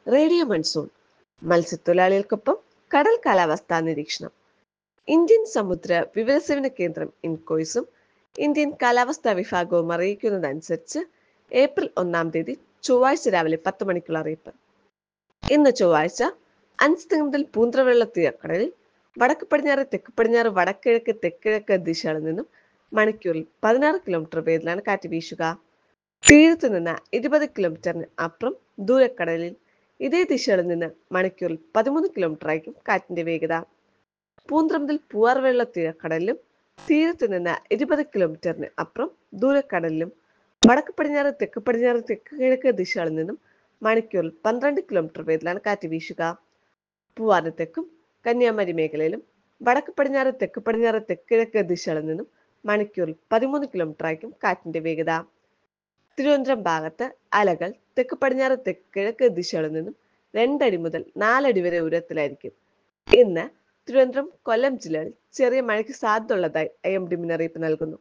radio monsoon മത്സ്യത്തൊഴിലാളികൾക്കൊപ്പം കടൽ കാലാവസ്ഥാ നിരീക്ഷണം ഇന്ത്യൻ സമുദ്ര വിവരസേവന കേന്ദ്രം ഇൻകോയ്സും ഇന്ത്യൻ കാലാവസ്ഥാ വിഭാഗവും അറിയിക്കുന്നതനുസരിച്ച് ഏപ്രിൽ ഒന്നാം തീയതി ചൊവ്വാഴ്ച രാവിലെ പത്ത് മണിക്കുള്ള അറിയിപ്പ് ഇന്ന് ചൊവ്വാഴ്ച അഞ്ച് മുതൽ പൂന്തറവെള്ള തീരക്കടലിൽ വടക്ക് പടിഞ്ഞാറ് തെക്ക് പടിഞ്ഞാറ് വടക്കിഴക്ക് തെക്കിഴക്ക് ദിശകളിൽ നിന്നും മണിക്കൂറിൽ പതിനാറ് കിലോമീറ്റർ വേഗത്തിലാണ് കാറ്റ് വീശുക തീരത്ത് നിന്ന് ഇരുപത് കിലോമീറ്ററിന് അപ്പുറം ദൂരക്കടലിൽ ഇതേ ദിശകളിൽ നിന്ന് മണിക്കൂറിൽ പതിമൂന്ന് കിലോമീറ്റർ ആയിരിക്കും കാറ്റിന്റെ വേഗത പൂന്തറ മുതൽ പൂവാർവെള്ള തീരക്കടലിലും തീരത്ത് നിന്ന് ഇരുപത് കിലോമീറ്ററിന് അപ്പുറം ദൂരക്കടലിലും വടക്ക് പടിഞ്ഞാറ് തെക്ക് പടിഞ്ഞാറ് തെക്ക് കിഴക്ക് ദിശകളിൽ നിന്നും മണിക്കൂറിൽ പന്ത്രണ്ട് കിലോമീറ്റർ വേഗത്തിലാണ് കാറ്റ് വീശുക പൂവാറിന് തെക്കും കന്യാകുമാരി മേഖലയിലും വടക്ക് പടിഞ്ഞാറ് തെക്ക് പടിഞ്ഞാറ് തെക്ക് കിഴക്ക് ദിശകളിൽ നിന്നും മണിക്കൂറിൽ പതിമൂന്ന് കിലോമീറ്റർ ആയിരിക്കും കാറ്റിന്റെ വേഗത തിരുവനന്തപുരം ഭാഗത്ത് അലകൾ തെക്ക് പടിഞ്ഞാറ് തെക്ക് കിഴക്ക് ദിശകളിൽ നിന്നും രണ്ടടി മുതൽ നാലടി വരെ ഉയരത്തിലായിരിക്കും ഇന്ന് തിരുവനന്തപുരം കൊല്ലം ജില്ലകളിൽ ചെറിയ മഴയ്ക്ക് സാധ്യതയുള്ളതായി ഐ എം ഡി മുന്നറിയിപ്പ് നൽകുന്നു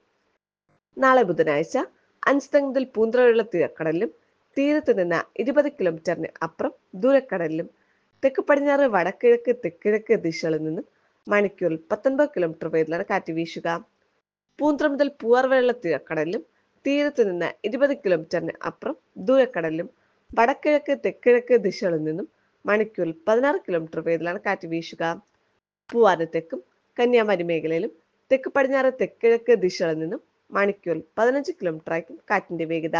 നാളെ ബുധനാഴ്ച അഞ്ച് മുതൽ പൂന്തറയുള്ള തീരക്കടലിലും തീരത്ത് നിന്ന് ഇരുപത് കിലോമീറ്ററിന് അപ്പുറം ദൂരക്കടലിലും തെക്ക് പടിഞ്ഞാറ് വടക്കിഴക്ക് തെക്കിഴക്ക് ദിശകളിൽ നിന്നും മണിക്കൂറിൽ പത്തൊൻപത് കിലോമീറ്റർ വേഗത്തിലാണ് കാറ്റ് വീശുക പൂന്തറ മുതൽ പൂവാർവെള്ള തീരക്കടലിലും തീരത്ത് നിന്ന് ഇരുപത് കിലോമീറ്ററിന് അപ്പുറം ദൂരക്കടലിലും വടക്കിഴക്ക് തെക്കിഴക്ക് ദിശകളിൽ നിന്നും മണിക്കൂറിൽ പതിനാറ് കിലോമീറ്റർ വേഗത്തിലാണ് കാറ്റ് വീശുക പൂവാറിന് തെക്കും കന്യാകുമാരി മേഖലയിലും തെക്ക് പടിഞ്ഞാറ് തെക്കിഴക്ക് ദിശകളിൽ നിന്നും മണിക്കൂറിൽ പതിനഞ്ച് കിലോമീറ്റർ ആയിരിക്കും കാറ്റിന്റെ വേഗത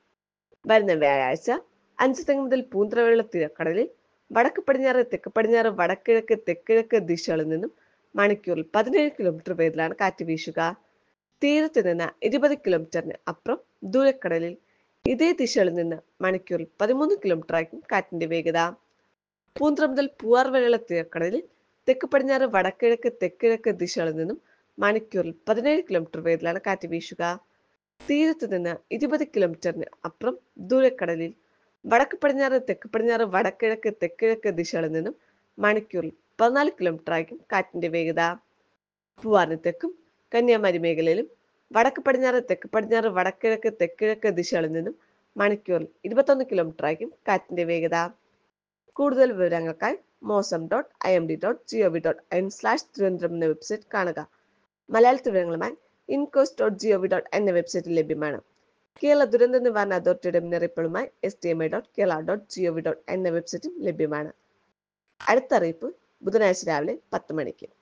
വരുന്ന വ്യാഴാഴ്ച അഞ്ച് തെങ്ങ് മുതൽ പൂന്തറവെള്ള തീരക്കടലിൽ വടക്ക് പടിഞ്ഞാറ് തെക്ക് പടിഞ്ഞാറ് വടക്കിഴക്ക് തെക്കിഴക്ക് ദിശകളിൽ നിന്നും മണിക്കൂറിൽ പതിനേഴ് കിലോമീറ്റർ വേഗത്തിലാണ് കാറ്റ് വീശുക തീരത്ത് നിന്ന് ഇരുപത് കിലോമീറ്ററിന് അപ്പുറം ദൂരക്കടലിൽ ഇതേ ദിശകളിൽ നിന്ന് മണിക്കൂറിൽ പതിമൂന്ന് കിലോമീറ്റർ ആയിരിക്കും കാറ്റിന്റെ വേഗത പൂന്തറ മുതൽ പൂവാർ വരെയുള്ള തീരക്കടലിൽ തെക്ക് പടിഞ്ഞാറ് വടക്കിഴക്ക് തെക്കിഴക്ക് ദിശകളിൽ നിന്നും മണിക്കൂറിൽ പതിനേഴ് കിലോമീറ്റർ വേഗത്തിലാണ് കാറ്റ് വീശുക തീരത്ത് നിന്ന് ഇരുപത് കിലോമീറ്ററിന് അപ്പുറം ദൂരക്കടലിൽ വടക്ക് പടിഞ്ഞാറ് തെക്ക് പടിഞ്ഞാറ് വടക്കിഴക്ക് തെക്കിഴക്ക് ദിശകളിൽ നിന്നും മണിക്കൂറിൽ പതിനാല് കിലോമീറ്റർ ആയിരിക്കും കാറ്റിന്റെ വേഗത പൂവാറിന് തെക്കും കന്യാകുമാരി മേഖലയിലും വടക്ക് പടിഞ്ഞാറ് തെക്ക് പടിഞ്ഞാറ് വടക്കിഴക്ക് തെക്കിഴക്ക് ദിശകളിൽ നിന്നും മണിക്കൂറിൽ ഇരുപത്തൊന്ന് കിലോമീറ്റർ ആയിരിക്കും കാറ്റിന്റെ വേഗത കൂടുതൽ വിവരങ്ങൾക്കായി Mausam dot I M D dot G O V dot I N slash Thiruvananthapuram എന്ന വെബ്സൈറ്റ് കാണുക മലയാളത്തിൽ വിവരങ്ങളുമായി INCOIS dot G O V dot എന്ന വെബ്സൈറ്റിൽ ലഭ്യമാണ് കേരള ദുരന്ത നിവാരണ അതോറിറ്റിയുടെ മുന്നറിയിപ്പുകളുമായി S T M I dot Kerala dot G O V dot എന്ന വെബ്സൈറ്റും ലഭ്യമാണ് അടുത്ത അറിയിപ്പ് ബുധനാഴ്ച രാവിലെ പത്ത് മണിക്ക്